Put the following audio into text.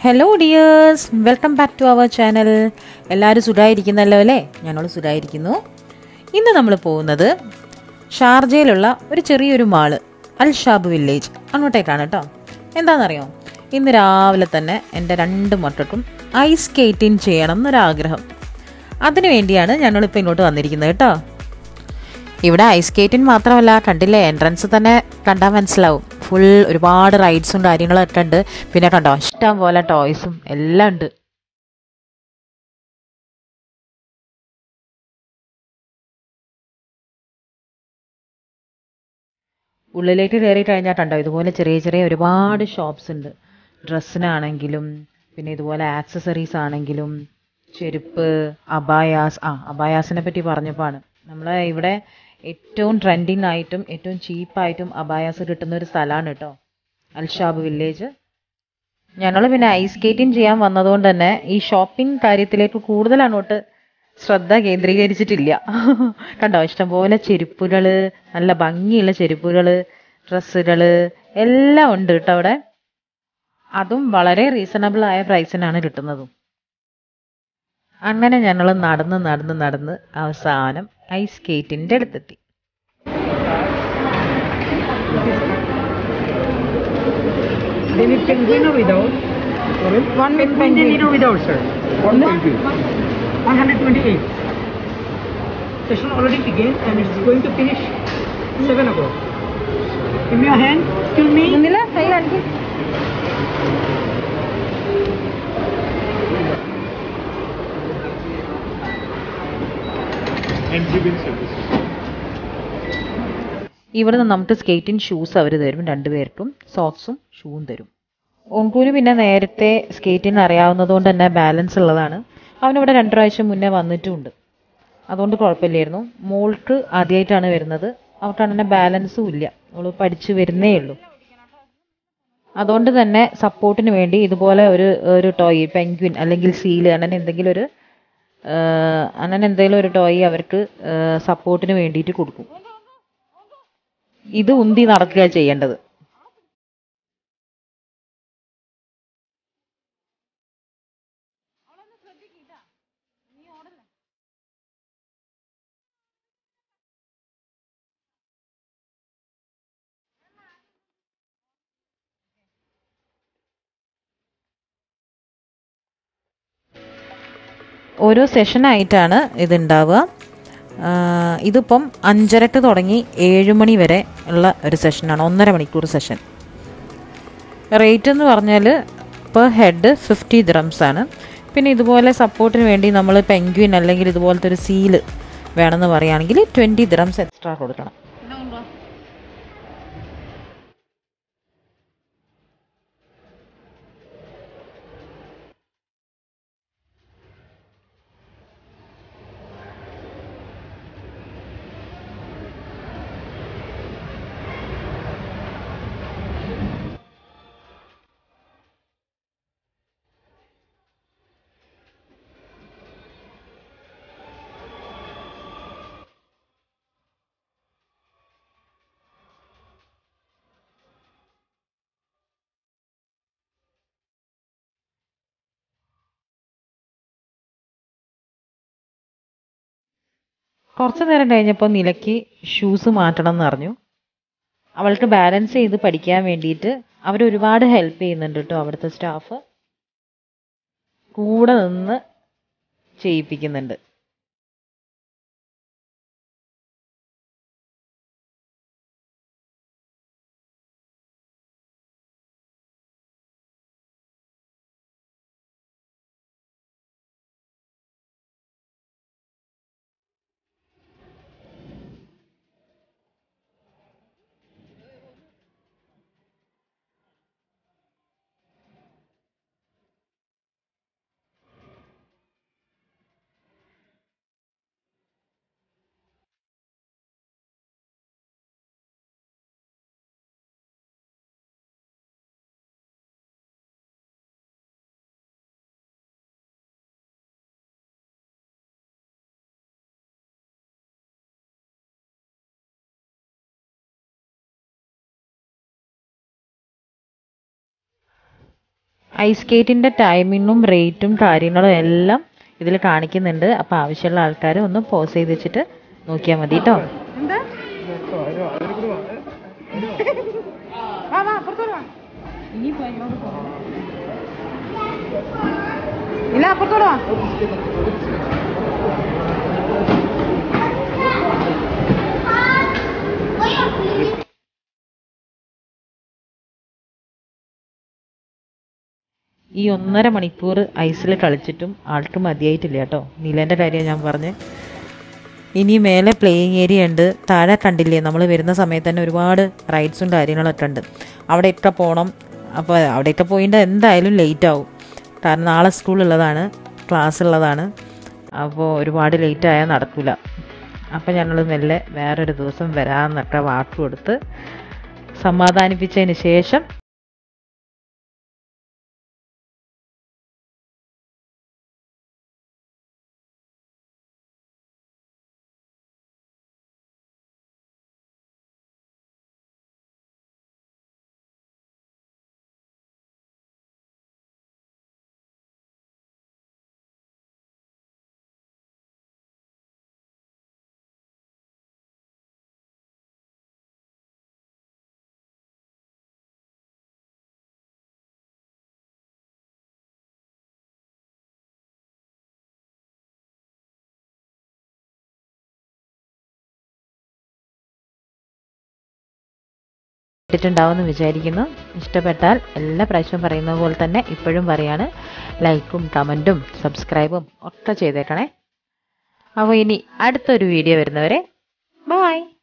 Hello dears welcome back to our channel എല്ലാവരും സുഖമായിരിക്കുന്നല്ലോ അല്ലേ ഞങ്ങൾ സുഖമായിരിക്കുന്നു ഇന്ന് നമ്മൾ പോകുന്നത് ഷാർജയിലുള്ള ഒരു ചെറിയൊരു മാള് അൽ ഷാബ് വില്ലേജ് അങ്ങോട്ടേക്കാണ് കേട്ടോ എന്താണെന്നറിയോ ഇന്ന് രാവിലെ തന്നെ എൻ്റെ രണ്ട് മക്കൾക്കും ഐസ് സ്കേറ്റിംഗ് ചെയ്യണം എന്നൊരാഗ്രഹം അതിനു വേണ്ടിയാണ് ഞങ്ങളിപ്പോൾ ഇങ്ങോട്ട് വന്നിരിക്കുന്നത് കേട്ടോ ഇവിടെ ഐസ് സ്കേറ്റിംഗ് മാത്രമല്ല കണ്ടില്ലേ എൻട്രൻസ് തന്നെ കണ്ടാൽ മനസ്സിലാവും ഫുൾ ഒരുപാട് റൈഡ്സും കാര്യങ്ങളൊക്കെ ഉണ്ട് പിന്നെ കണ്ടോ ഇഷ്ടം പോലെ ടോയ്സും എല്ലാം ഉണ്ട് ഉള്ളിലേക്ക് കയറി കഴിഞ്ഞാൽ കണ്ടോ ഇതുപോലെ ചെറിയ ചെറിയ ഒരുപാട് ഷോപ്സ് ഉണ്ട് ഡ്രസ്സിനാണെങ്കിലും പിന്നെ ഇതുപോലെ ആക്സസറീസ് ആണെങ്കിലും ചെരുപ്പ് അബായാസ് ആ അബായാസിനെ പറ്റി പറഞ്ഞപ്പോഴാണ് നമ്മളെ ഇവിടെ ഏറ്റവും ട്രെൻഡിങ് ആയിട്ടും ഏറ്റവും ചീപ്പായിട്ടും അബായാസ് കിട്ടുന്ന ഒരു സ്ഥലമാണ് കേട്ടോ അൽഷാബ് വില്ലേജ് ഞങ്ങൾ പിന്നെ ഐസ് സ്കേറ്റിംഗ് ചെയ്യാൻ വന്നതുകൊണ്ട് തന്നെ ഈ ഷോപ്പിംഗ് കാര്യത്തിലേക്ക് കൂടുതൽ അങ്ങോട്ട് ശ്രദ്ധ കേന്ദ്രീകരിച്ചിട്ടില്ല കണ്ടോ ഇഷ്ടംപോലെ ചെരുപ്പുകൾ നല്ല ഭംഗിയുള്ള ചെരുപ്പുകൾ ഡ്രസ്സുകൾ എല്ലാം ഉണ്ട് കേട്ടോ അവിടെ അതും വളരെ റീസണബിൾ ആയ പ്രൈസിനാണ് കിട്ടുന്നതും അങ്ങനെ ഞങ്ങൾ നടന്ന് നടന്ന് നടന്ന് അവസാനം ഐസ് സ്കേറ്റിൻ്റെ അടുത്തെത്തി They need penguin or without? Sorry? One with penguin. They need or without, sir? One penguin. 128. Session already began and it's going to finish 7 o'clock. Give me your hand. Excuse me. ഇവിടെ നിന്ന് നമുക്ക് skating shoes അവർ തരും രണ്ടുപേർക്കും സോക്സും ഷൂവും തരും ഓങ്കൂന് പിന്നെ നേരത്തെ skating അറിയാവുന്നത് കൊണ്ട് തന്നെ ബാലൻസ് ഉള്ളതാണ് അവനിവിടെ രണ്ട് പ്രാവശ്യം മുന്നേ വന്നിട്ടുമുണ്ട് അതുകൊണ്ട് കുഴപ്പമില്ലായിരുന്നു മോൾക്ക് ആദ്യമായിട്ടാണ് വരുന്നത് അവൾക്കാണെങ്കിൽ ബാലൻസും ഇല്ല അവൾ പഠിച്ചു വരുന്നേ ഉള്ളൂ അതുകൊണ്ട് തന്നെ സപ്പോർട്ടിന് വേണ്ടി ഇതുപോലെ ഒരു ഒരു ടോയ് പെൻഗ്വിൻ അല്ലെങ്കിൽ സീല് അങ്ങനെ എന്തെങ്കിലും ഒരു ആ, അങ്ങനെ എന്തെങ്കിലും ഒരു ടോയ് അവർക്ക് സപ്പോർട്ടിന് വേണ്ടിയിട്ട് കൊടുക്കും ഇത് ഉന്തി നടക്കുക ചെയ്യേണ്ടത് ഓരോ സെഷനായിട്ടാണ് ഇതുണ്ടാവുക ആ, ഇതിപ്പം അഞ്ചരക്ക് തുടങ്ങി ഏഴ് മണി വരെ ഉള്ള ഒരു സെഷനാണ് ഒന്നര മണിക്കൂർ സെഷൻ റേറ്റ് എന്ന് പറഞ്ഞാൽ പെർ ഹെഡ് ഫിഫ്റ്റി ദ്രംസ് ആണ് പിന്നെ ഇതുപോലെ സപ്പോർട്ടിന് വേണ്ടി നമ്മൾ പെൻഗ്വിൻ അല്ലെങ്കിൽ ഇതുപോലത്തെ ഒരു സീല് വേണമെന്ന് പറയുകയാണെങ്കിൽ ട്വൻറ്റി ദ്രംസ് എക്സ്ട്രാ കൊടുക്കണം കുറച്ച് നേരം കഴിഞ്ഞപ്പോൾ നിലയ്ക്ക് ഷൂസ് മാറ്റണം എന്ന് പറഞ്ഞു അവൾക്ക് ബാലൻസ് ചെയ്ത് പഠിക്കാൻ വേണ്ടിയിട്ട് അവർ ഒരുപാട് ഹെൽപ്പ് ചെയ്യുന്നുണ്ട് കേട്ടോ അവിടുത്തെ സ്റ്റാഫ് കൂടെ നിന്ന് ചെയ്യിപ്പിക്കുന്നുണ്ട് ഐസ് സ്കേറ്റിൻ്റെ ടൈമിങ്ങും റേറ്റും കാര്യങ്ങളും എല്ലാം ഇതിൽ കാണിക്കുന്നുണ്ട് അപ്പോൾ ആവശ്യമുള്ള ആൾക്കാർ ഒന്ന് പോസ് ചെയ്ത് വെച്ചിട്ട് നോക്കിയാൽ മതി കേട്ടോ എന്താ വാ വാ അപ്പുറത്തോട്ട് വാ ഇല്ല അപ്പുറത്തോട്ട് വാ ഈ ഒന്നര മണിക്കൂർ ഐസിൽ കളിച്ചിട്ടും ആൾക്ക് മതിയായിട്ടില്ല കേട്ടോ നിലേൻ്റെ കാര്യം ഞാൻ പറഞ്ഞ് ഇനി മേലെ പ്ലേയിങ് ഏരിയ ഉണ്ട് താഴെ കണ്ടില്ലേ നമ്മൾ വരുന്ന സമയത്ത് തന്നെ ഒരുപാട് റൈഡ്സും കാര്യങ്ങളൊക്കെ ഉണ്ട് അവിടെയൊക്കെ പോകണം അപ്പോൾ അവിടെയൊക്കെ പോയിട്ട് എന്തായാലും ലേറ്റ് ആവും കാരണം നാളെ സ്കൂളുള്ളതാണ് ക്ലാസ് ഉള്ളതാണ് അപ്പോൾ ഒരുപാട് ലേറ്റ് ആയാൽ നടക്കില്ല അപ്പോൾ ഞങ്ങൾ മെല്ലെ വേറൊരു ദിവസം വരാമെന്നൊക്കെ വാക്ക് കൊടുത്ത് സമാധാനിപ്പിച്ചതിന് ശേഷം ഇട്ടിട്ടുണ്ടാവുമെന്ന് വിചാരിക്കുന്നു ഇഷ്ടപ്പെട്ടാൽ എല്ലാ പ്രാവശ്യവും പറയുന്നത് പോലെ തന്നെ ഇപ്പോഴും പറയാണ് ലൈക്കും കമൻറ്റും സബ്സ്ക്രൈബും ഒക്കെ ചെയ്തേക്കണേ അപ്പോൾ ഇനി അടുത്തൊരു വീഡിയോ വരുന്നവരെ ബായ്